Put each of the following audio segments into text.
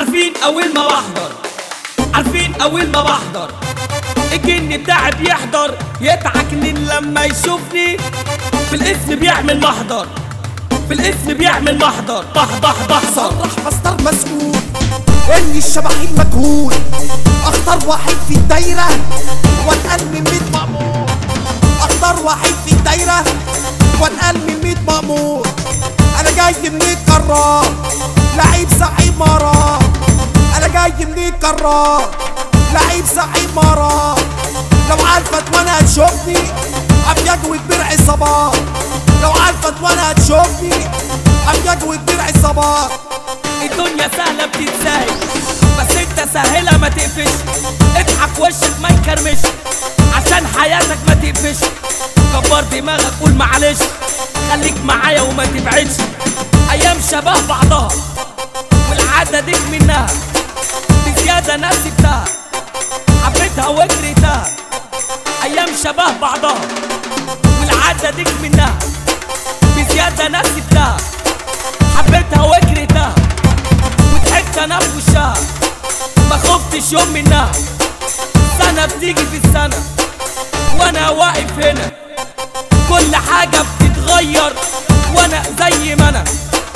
عارفين اول ما بحضر عارفين اول ما بحضر الجن بتاعي بيحضر يتعكنن لما يشوفني في الاسم بيعمل محضر في الاسم بيعمل محضر بح بح بحصر صرح مصدر مسؤول اني الشبحين مجهول اختار واحد في الدايرة واتقل من ميت مأمور اختار واحد في الدايرة واتقل من ميت مأمور انا جاي من الكرار لعيب صعيب مرار انا جاي من الكرار لعيب صعيب مرار لو عارفت وانا هتشوفني ابيض وكبير عصابات لو عارفت وانا هتشوفني ابيض وكبير عصابات الدنيا سهلة بتتسهل بس انت سهلها ما تقفش اضحك وشك ما يكرمش عشان حياتك ما تقفش كبر دماغك قول معلش خليك معايا وما تبعدش ايام شبه بعضها والعادة ديك منها بزيادة ناس سبتها حبيتها وكرهتها ايام شبه بعضها والعادة ديك منها بزيادة ناس سبتها حبيتها وكرهتها وضحكت انا في وشها ما خفتش يوم منها سنة بتيجي في السنة وانا واقف هنا كل حاجة بتتغير وانا زي ما انا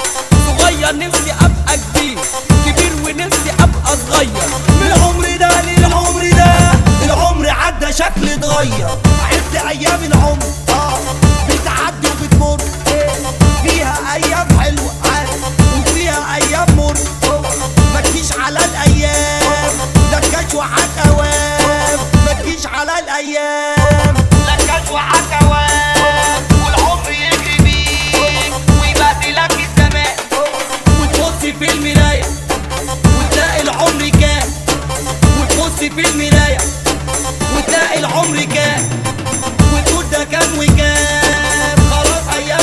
صغير نفسي ابقى كبير كبير ونفسي ابقى صغير من العمر ده للعمر ده العمر عدى شكل اتغير عدت ايام العمر اه بتعدي وبتمر فيها ايام حلوه عارف وفيها ايام مر ما تجيش على الايام لا تجيش وحد اوام ما تجيش على الايام لا تجيش وحد اوام والعمر يجري بيك ويبهدلك الزمان وتبص في المرايه وتلاقي العمر كام وتبص في المراية وتلاقي العمر كام وتقول ده كان وكان خلاص أيام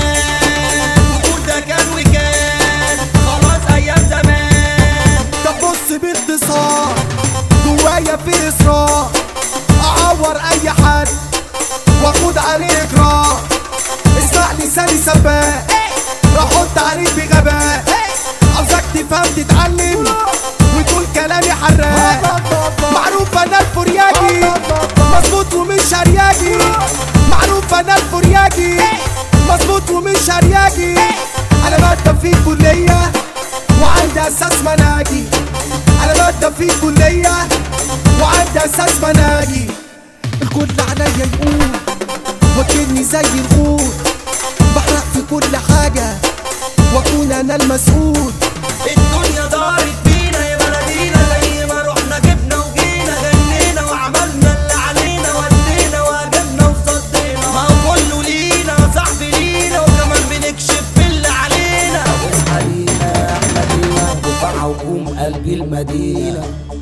زمان وتقول ده كان وكان خلاص أيام زمان طب بص باختصار جوايا في اصرار اعور اي حد واخد عليه اقرار اسمع لساني سباق راح احط عليك بغباء عاوزك تفهم تتعلم وتقول كلامي حراق معروف انا الفرياجي مظبوط ومش هرياجي معروف انا الفرياجي مظبوط ومش هرياجي انا مادة في الكلية وعندي اساس مناجي انا مادة في الكلية وعندي اساس مناجي الكل عليا يقول وكلني زي الغول بحرق في كل حاجة واكون انا المسؤول الدنيا دارت بينا يا بلدينا زي ما رحنا جبنا وجينا غنينا وعملنا اللي علينا ودينا واجبنا وصدينا ما هو كله لينا صاحبي لينا وكمان بنكشف في اللي علينا اصحى لينا احنا لينا دفاع هجوم قلب المدينة